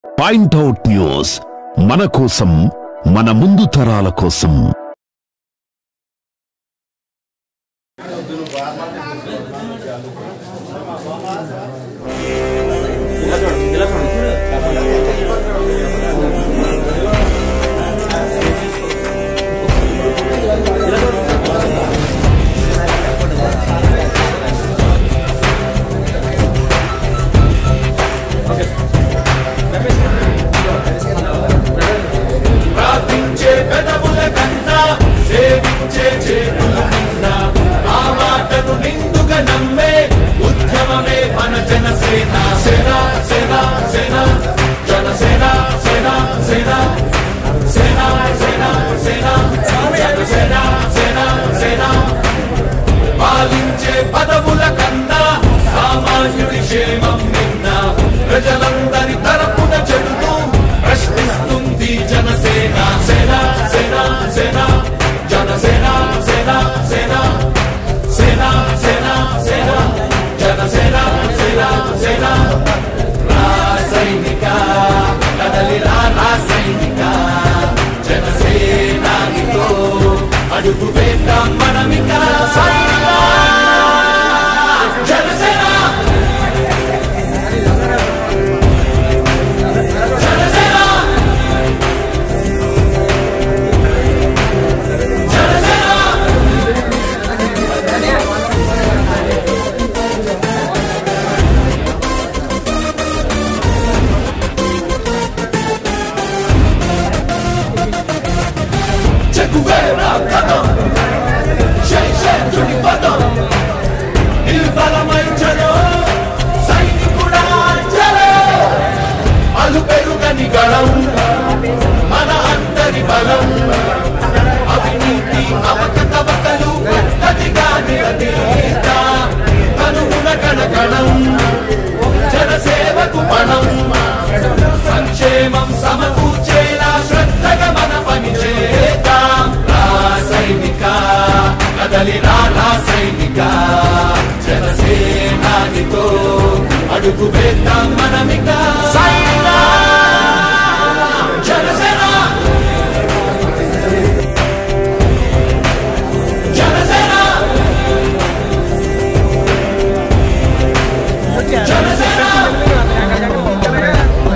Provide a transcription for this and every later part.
Point out news మన కోసం మన ముందు తరాల కోసం ప్రార్థించే పెదవుల కన్నా సేవించే చేతుల కన్నా ఆ మాటను నిండుగా నమ్మే ఉద్యమమే మన జనసేన సేన సేన సేన జనసేన సేన సేన సేన సేన సేన జనసేన సేన సేన పాలించే పదవుల కన్నా సామాన్యుడి క్షేమం నిన్న ప్రజలందరి తరపున చెడుతూ ప్రశ్నిస్తుంది జనసేన సేన సేన సేన జనసేన సేన సేన సేన సేన సేన జనసేన సేన సేన రాసైనిక కదలిరా రాసైనిక జనసేనానితో అడుగు వేద్దాం మనమిక సైనిక జనసేన జనసేన జనసేన చెక్కువేరా పదం శైశేంద్రుని పదం నిర్బలమై జనం సైనికుడా జనం అలు పెరుగని గళం మన అందరి బలం అవినీతి అవకతవకలు గతిగా నిలదీత కనుగుణ గణగణం జనసేవకు పణం సంక్షేమం సమకూర్చేలా శ్రద్ధగా మన పని చేద్దాం రాసైనిక కదలి రా రాసైనిక జనసేనానితో అడుగు వేద్దాం మనమిక సైనిక జనసేన జనసేన జనసేన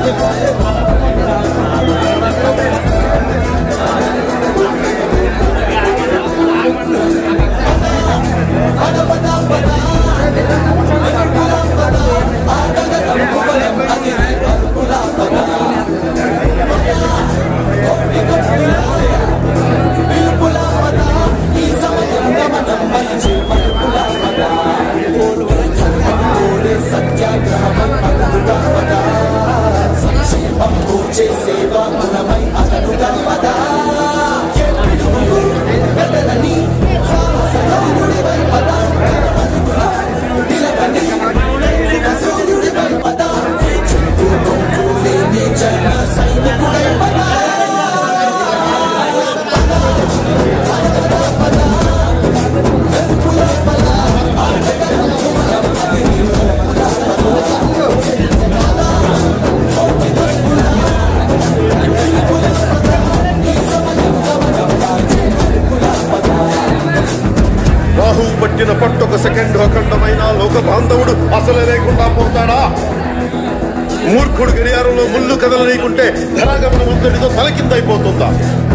రాహువు పట్టిన పట్టొక సెకండ్ అఖండమైన లోక బాంధవుడు అసలు లేకుండా పోతాడా మూర్ఖుడు గడియారంలో ముళ్ళు కదలనీకుంటే ధరాగమనం అంతటితో తలకిందైపోతుందా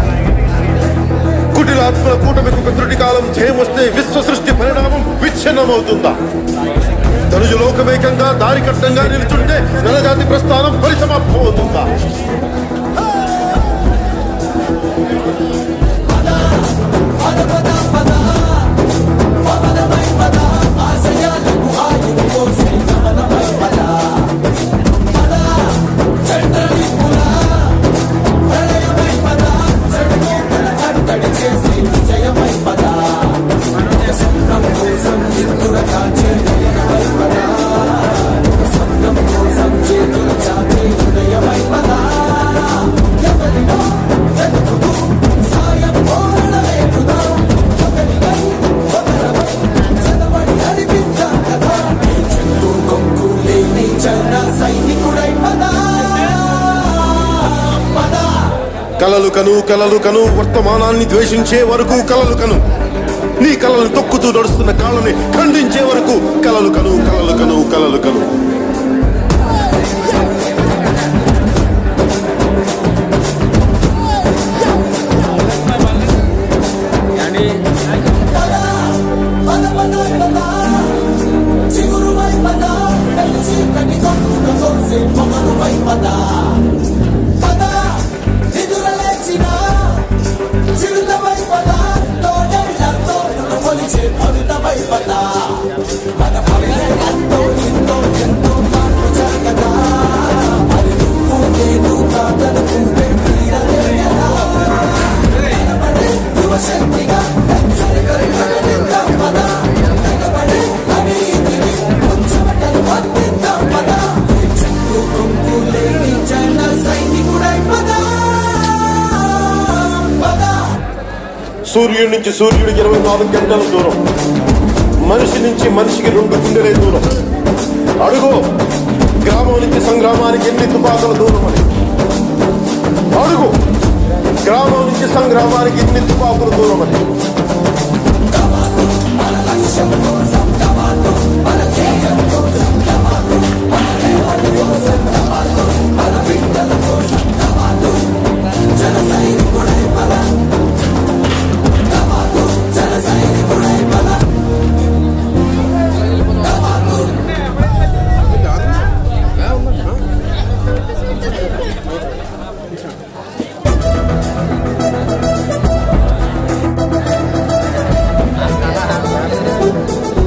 కుటిలాత్మల కూటమికి ఒక త్రుటి కాలం జయం వస్తే విశ్వ సృష్టి పరిణామం విచ్ఛిన్నమవుతుందా తనుజు లోకమేకంగా దారి కట్టంగా నిలుచుంటే నరజాతి ప్రస్థానం పరిసమాప్తమవుతుందా కలలు కను కలలు కను వర్తమానాన్ని ద్వేషించే వరకు కలలు కను నీ కలలు తొక్కుతూ నడుస్తున్న కాళ్ళని ఖండించే వరకు కలలు కను కలలు కను కలలు కను సూర్యుడి నుంచి సూర్యుడికి ఇరవై నాలుగు గంటల దూరం మనిషి నుంచి మనిషికి రెండు గుండెలే దూరం అడుగు గ్రామం నుంచి సంగ్రామానికి ఎన్ని తుపాకుల దూరం అని అడుగు గ్రామం నుంచి సంగ్రామానికి ఎన్ని తుపాకుల దూరం అని ఆ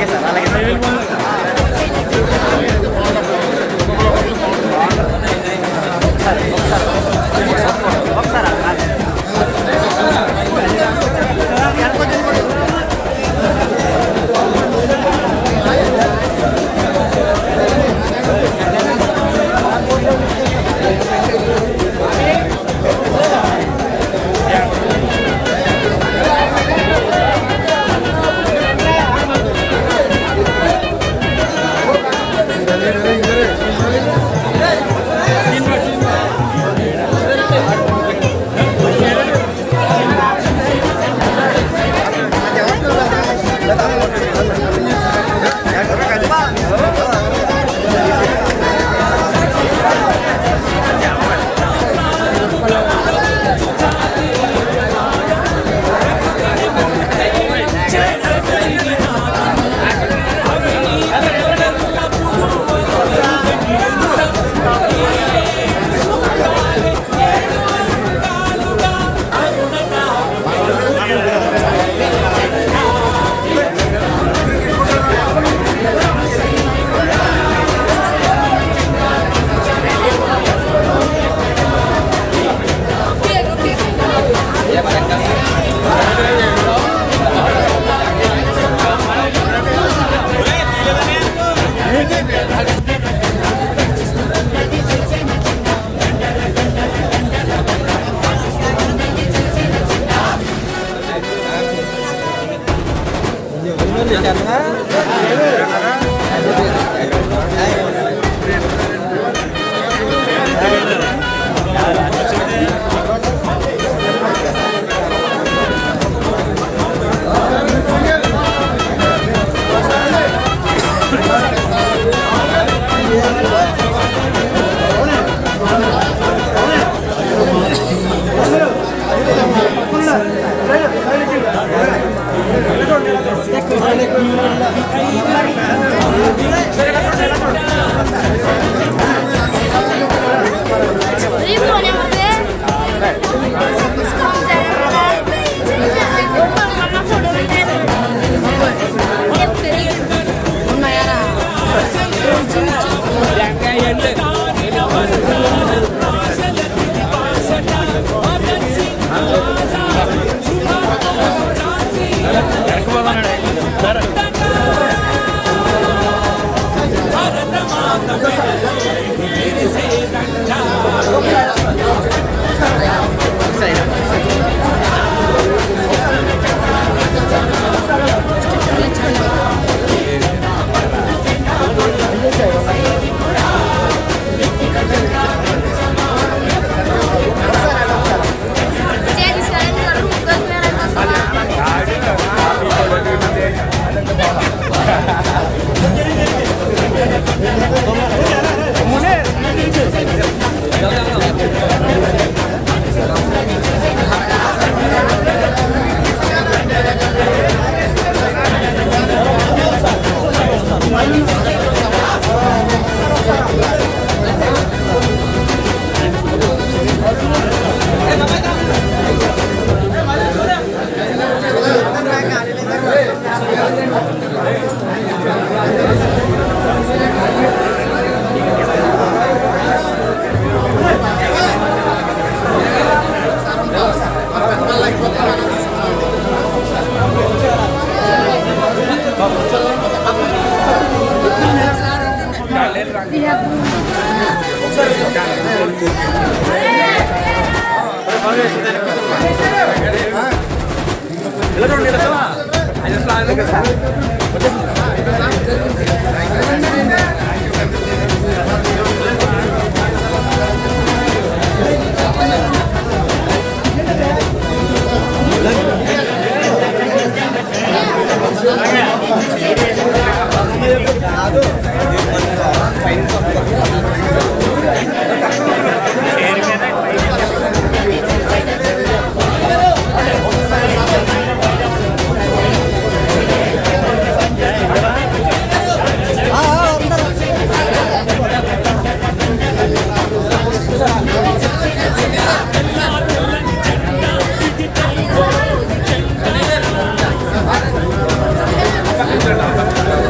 ఆ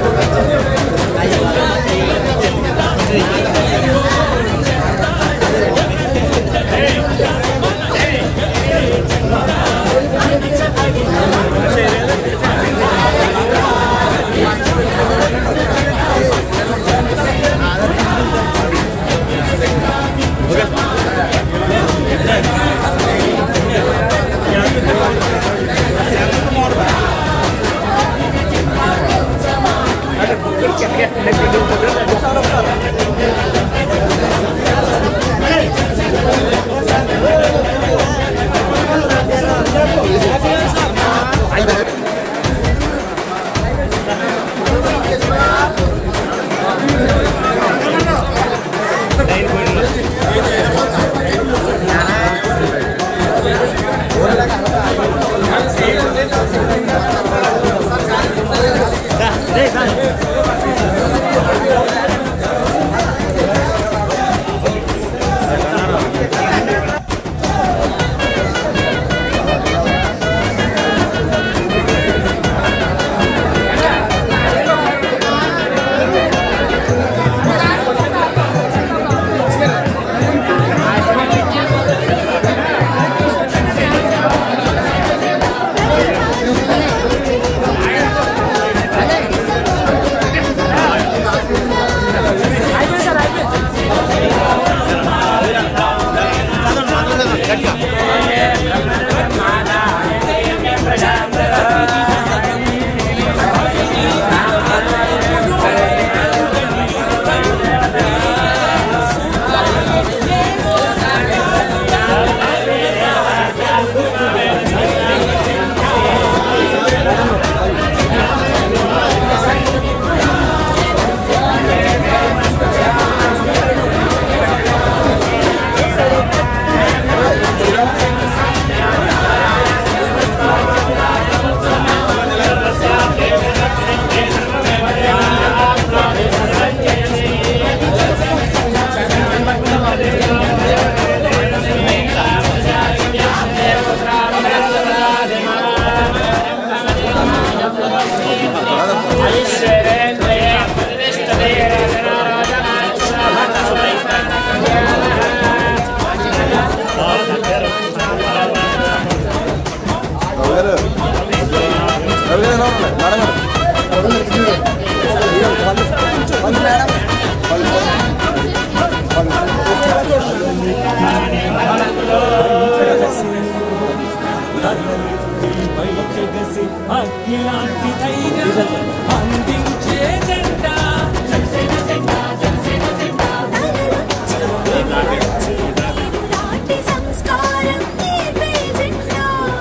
అగ్గిలాంటి ధైర్యం అందించే జెండా నాటి సంస్కారం నేర్పే జెండా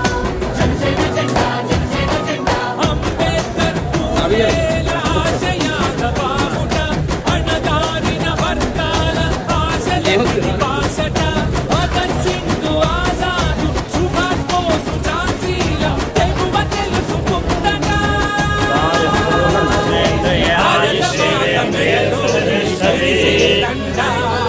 అంబేద్కర్ పూలేల ఆశయాల బావుట అణగారిన వర్గాల ఆశల బాసట భగత్ సింగ్ ఆజాదు సుభాష్ బోస్ ఝాన్సీల తెగువ తెలుసుకుందట భారతమాత మేలు తెలిసే దండ.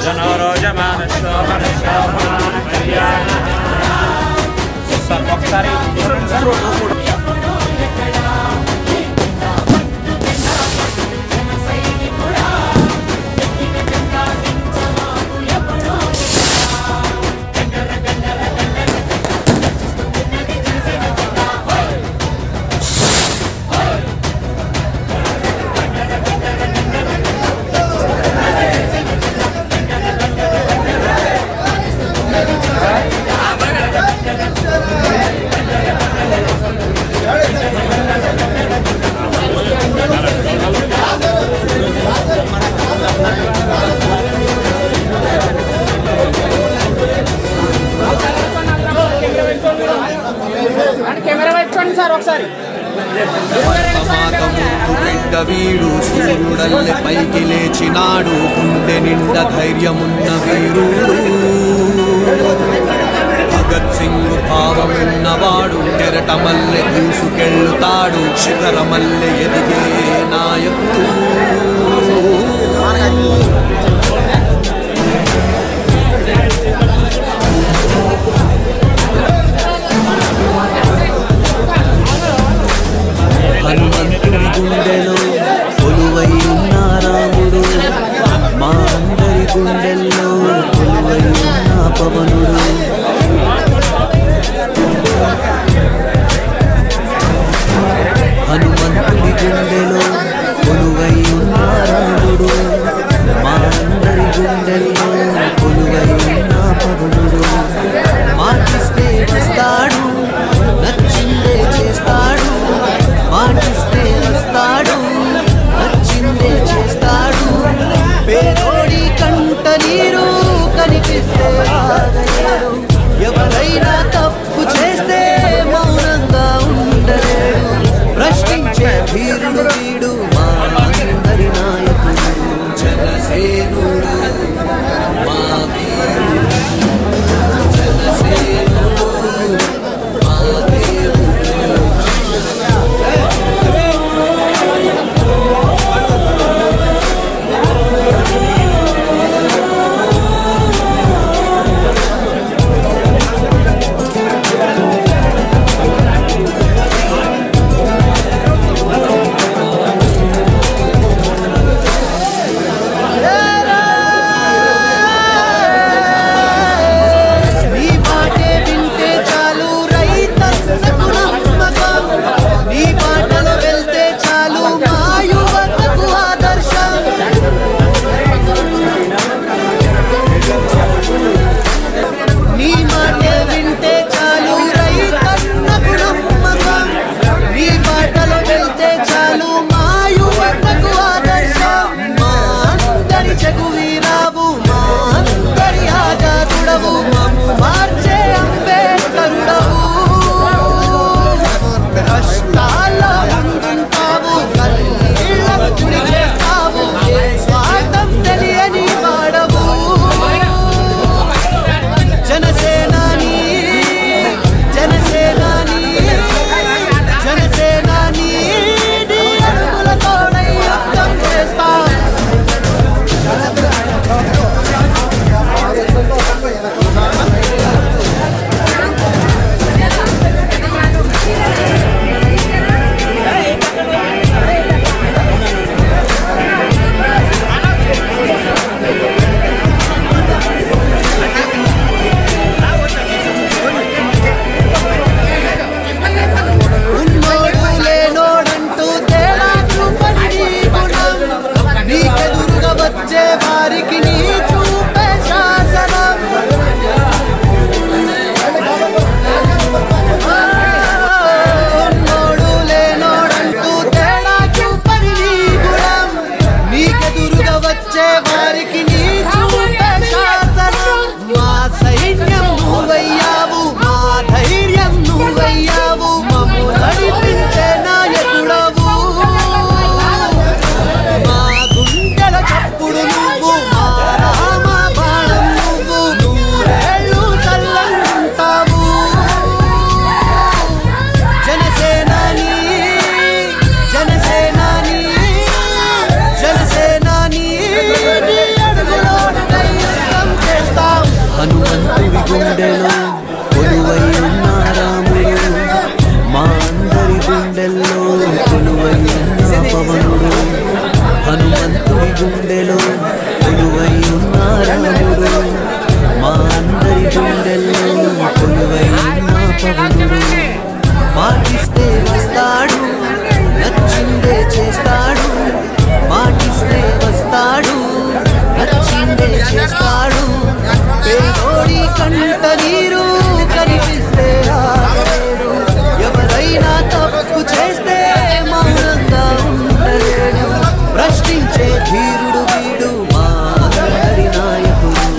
బిడ్డ వీడు సూర్యుడల్లె పైకి లేచినాడు గుండె నిండా ధైర్యమున్న వీరుడు భగత్ సింగ్ భావమున్నవాడు కెరట మల్లె దూసుకెళ్ళుతాడు శిఖర మల్లె ఎదిగే నాయకుడు హనుమంతుడి గుండెలో కొలువై ఉన్న రాముడు మా అందరి గుండెల్లో కొలువై ఉన్న పవనుడు హనుమంతుడి గుండెలో గుండెలో కొలువై ఉన్న రాముడు మా అందరి గుండెల్లో కొలువై ఉన్న పవనుడు మాటిస్తే వస్తాడు నచ్చిందే చేస్తాడు మాటిస్తే వస్తాడు నచ్చిందే చేస్తాడు పేదోడి కంట నీరు కనిపిస్తే ఆగలేడు ఎవరైనా తప్పు చేస్తే మౌనంగా ఉండలేడు ప్రశ్నించే ధీరుడు వీడు మా అందరి నాయకుడు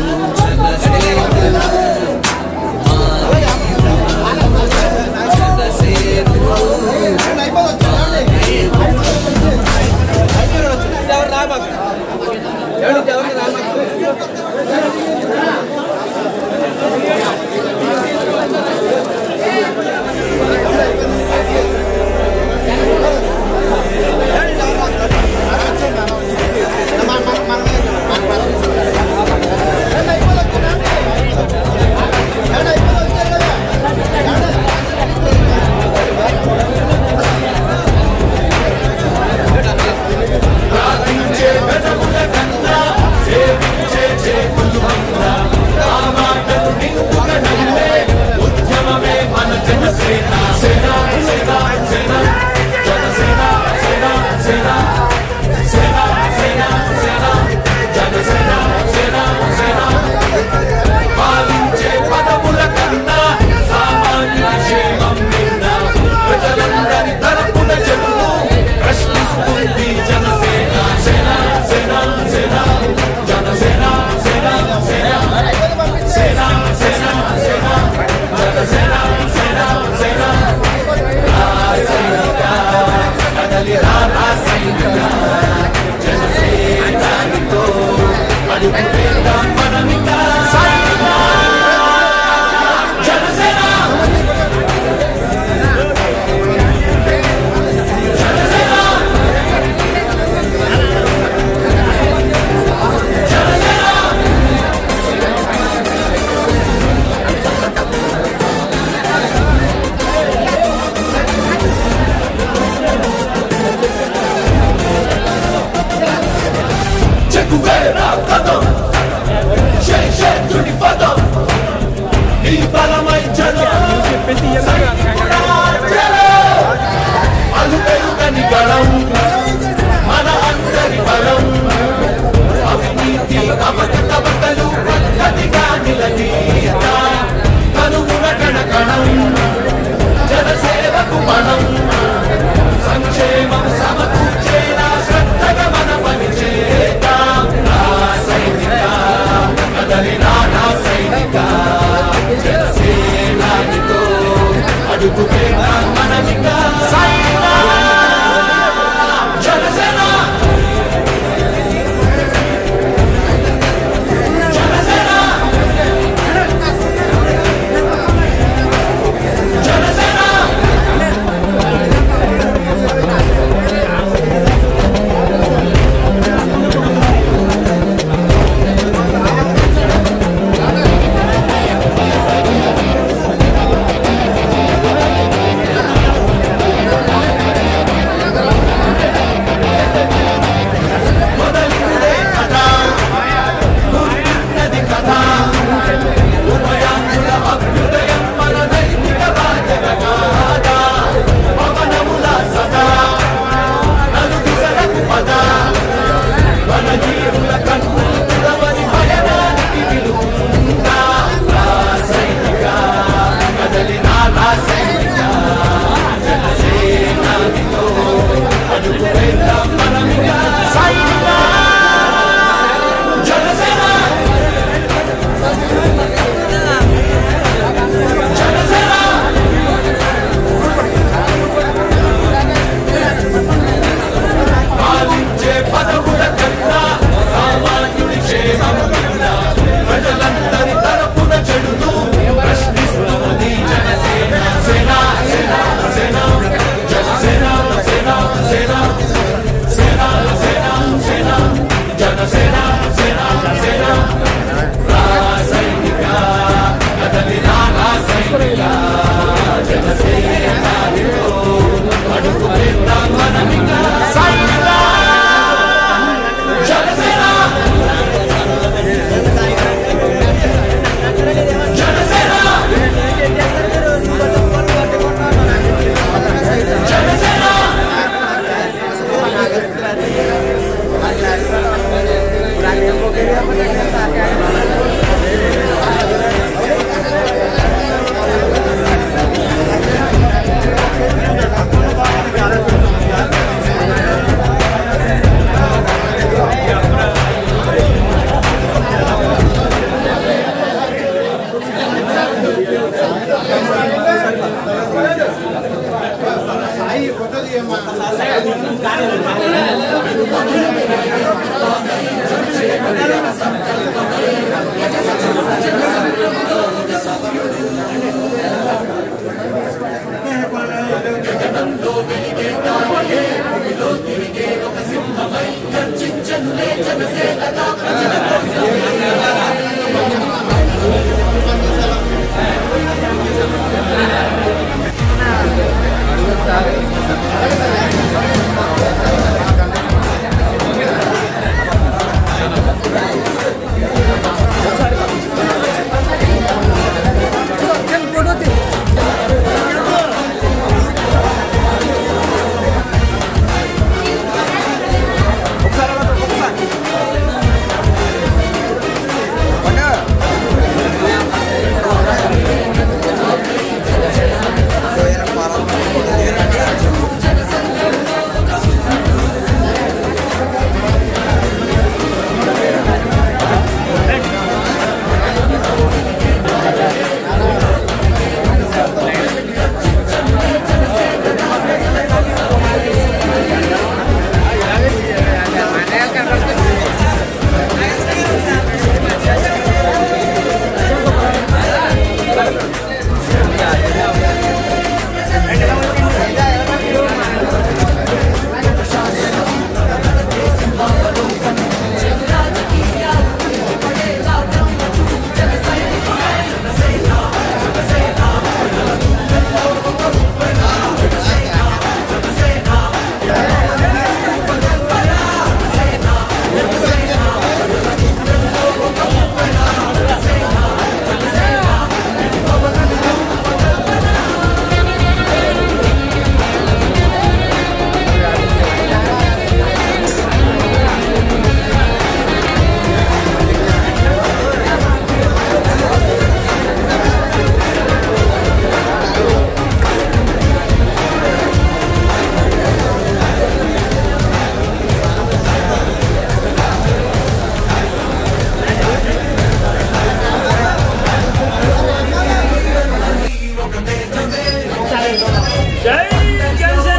జై జనసేన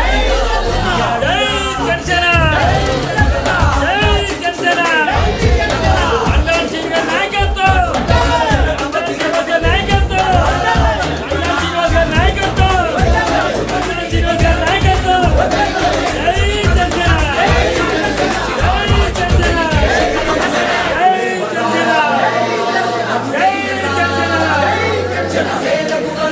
జై జనసేన జై జనసేన అన్నం సింగ నాయకత్వం అన్నం సింగ నాయకత్వం అన్నం సింగ నాయకత్వం అన్నం సింగ నాయకత్వం జై జనసేన జై జనసేన జై జనసేన జై జనసేన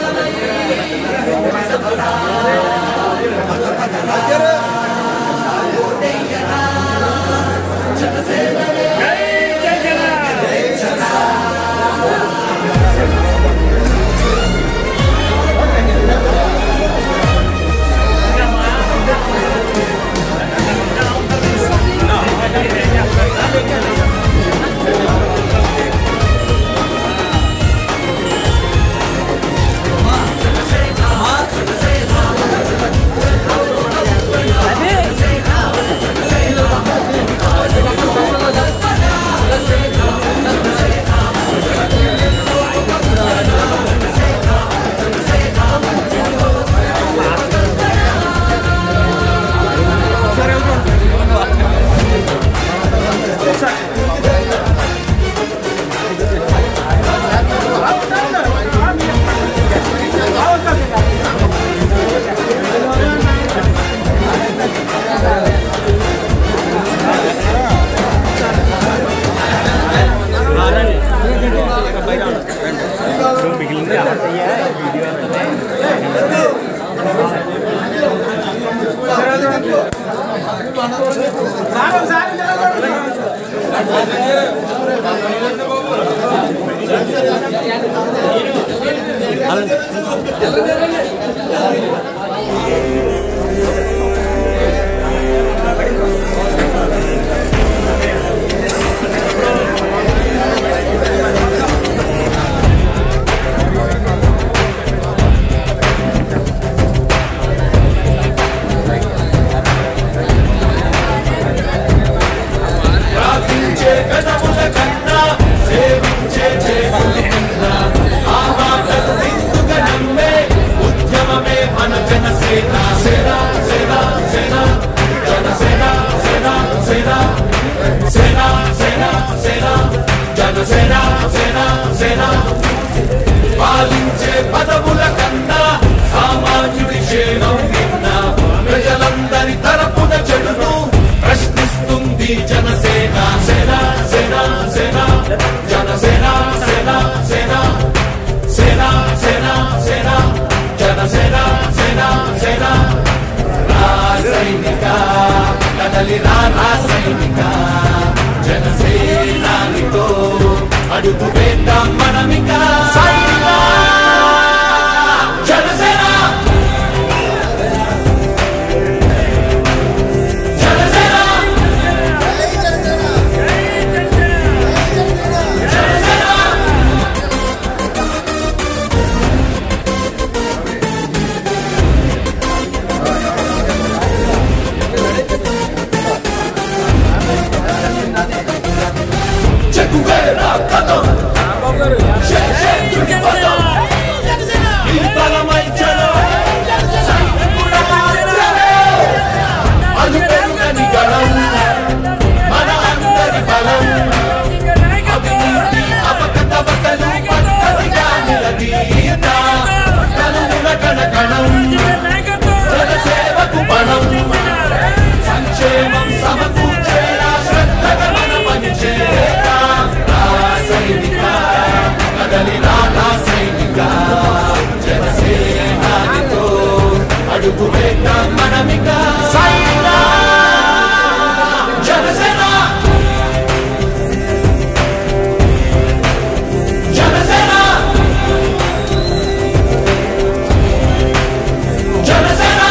ప్రార్థించే పెదవుల కన్నా సేవించే చేతుల కన్నా ఆ మాటలు నిండుగా నమ్మే ఉద్యమమే మన జనసేన సేన సేన సైనిక జనసేనానితో అడుగు వేద్దాం మనమిక సైనిక జనసేన జనసేన చెక్కువేరా కథం ఈ బలమై జనం సైనికుల మార్చలే అలుపెరుగని గళం మన అందరి బలం అవినీతి అపకతవకలు పద్ధతిగా నిలదీత కనుముల కణకణం జనసేవకు పణం సంక్షేమం సమకూర్చేలా శ్రద్ధగా మనమని చేత రాసైనిక కదలి రానా సైనిక జనసేనానితో అడుగు వేద్దాం మనమిక సైనిక జనసేన జనసేన జనసేన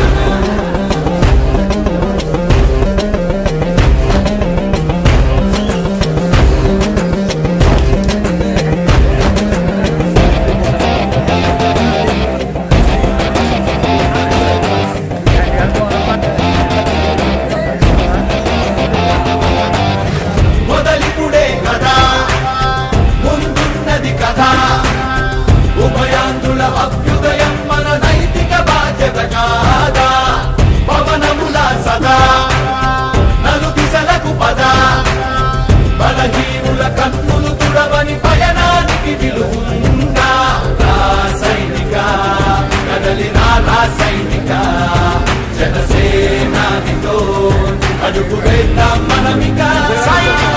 మొదలిపుడే కదా ముందున్నది కథ ఉభయాంధ్రుల అభ్యుదయం మన నైతిక బాధ్యత కాదా పవనముల సదా నలు దిశలకు పద బలహీనుల కన్నులు తుడవని పయనానికి విలువుందా రాసైనిక కదలి రాసైనిక జనసేనానితో అడుగు వేద్దాం మనమిక సైనిక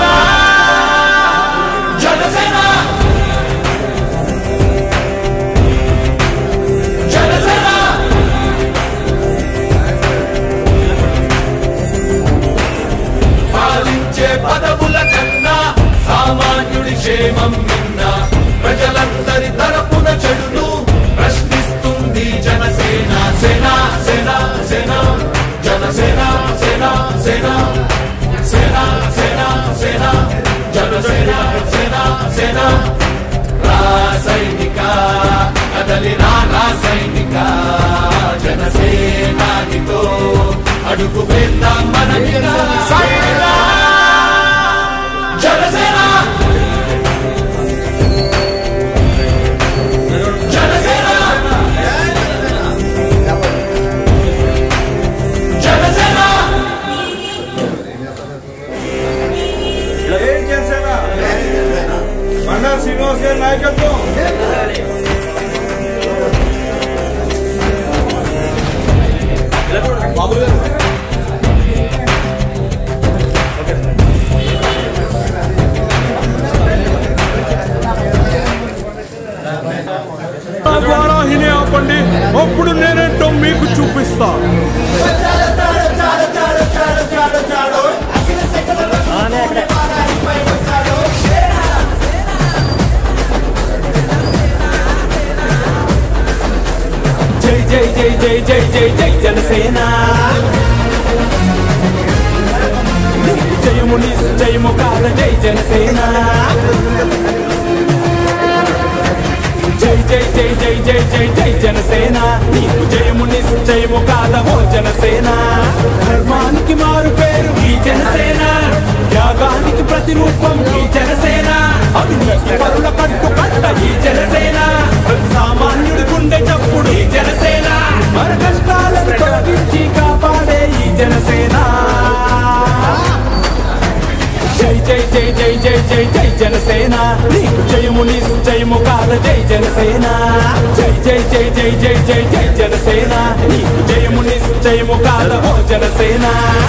జనసేన జనసేన పాలించే పదవుల కన్నా సామాన్యుడి క్షేమం నిన్న ప్రజలందరి తరపున చెడును ప్రశ్నిస్తుంది జనసేన సేన సేన సేన జనసేన సేన సేన సేన సేన సేన జనసేన సేన సేన రాసైనిక కదలి రాసైనిక జనసేనానితో అడుగు వేద్దాం మనమిక సైనిక జనసేన జనసేన జనసేన జై జనసేన బండారు శ్రీనివాస్ గారి నాయకత్వం నా ద్వారా హినే ఆపండి అప్పుడు నేనేంటో మీకు చూపిస్తా జై జై జై జై జై జై జై జనసేన నీకు జయము నిశ్చయము కాల జై జనసేన జై జై జై జై జై జై జై జనసేన నీకు జయము నిశ్చయము కాల ఓ జనసేన ధర్మానికి మారు పేరు ఈ జనసేన త్యాగానికి ప్రతిరూపం ఈ జనసేన అవినీతి పరుల కట్టు కట్ట ఈ జనసేన ప్రతి సామాన్యుడి గుండె చప్పుడు ఈ జనసేన మన కష్టాలను తొలగించి కాపాడే ఈ జనసేన జై జై జై జై జై జై జై జనసేన నీకు జయము నిశ్చయము కాద జై జనసేన జై జై జై జై జై జై జై జనసేన నీకు జయము నిశ్చయము కాద ఓ జనసేన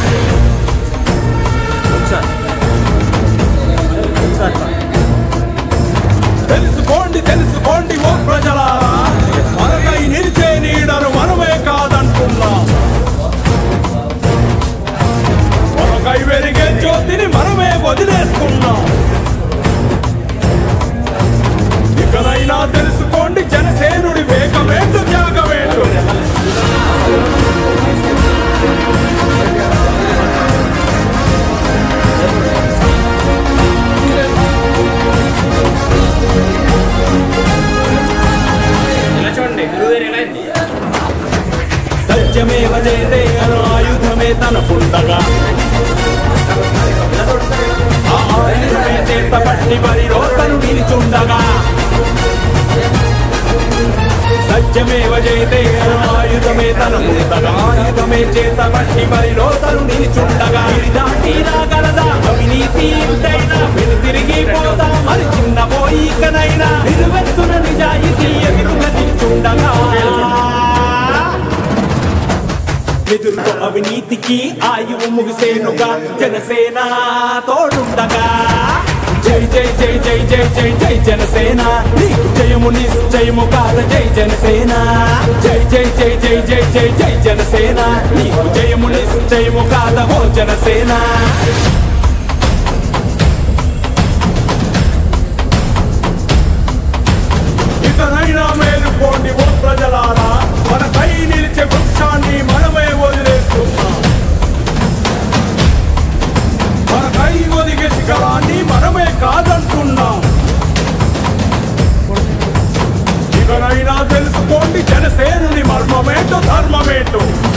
తెలుసుకోండి తెలుసుకోండి ఓ ప్రజలారా మనకై నిలిచే నీడను మనమే కాదంటున్నా మనకై వెలిగే వదిలేస్తున్నాం ఇకనైనా తెలుసుకోండి జనసేనుడి వేగమేంటో త్యాగమేంటో ఇలా చూడండి గురువు గారు ఎలా అయింది సత్యమేవ జయతే అను ఆయుధమే తన పుండగా ఆ ఆయుధమే చేత పట్టి బరిలో తను నిలుచుండగా సత్యమేవ జయతే అను ఆయుధమే తన పుండగా ఆయుధమే చేత పట్టి బరిలో తను నిలుచుండగా ఇది దాటి రాగలదా అవినీతి ఇంతైనా వెను తిరిగి పోదా మరి చిన్న పోయికనైనా నిలువెత్తున నిజాయితీ ఎదురుగా నిల్చుండగా ఎదురుతో అవినీతికి ఆయువు ముగిసేనుగా జనసేన తోడుండగా జై జై జై జై జై జై జై జనసేన నీకు జయము నిశ్చయము కాద జై జనసేన జై జై జై జై జై జై జై జనసేన నీకు జయము నిశ్చయము కాద ఓ జనసేన ఇకనైనా మేలుకోండి ఓ ప్రజలారా మన పై నిలిచే వృక్షాన్ని మనమే వదిలేస్తున్నాం మన కై ఒదిగే శిఖరాన్ని మనమే కాదంటున్నాం ఇకనైనా తెలుసుకోండి జనసేనుని మర్మమేంటో ధర్మమేంటో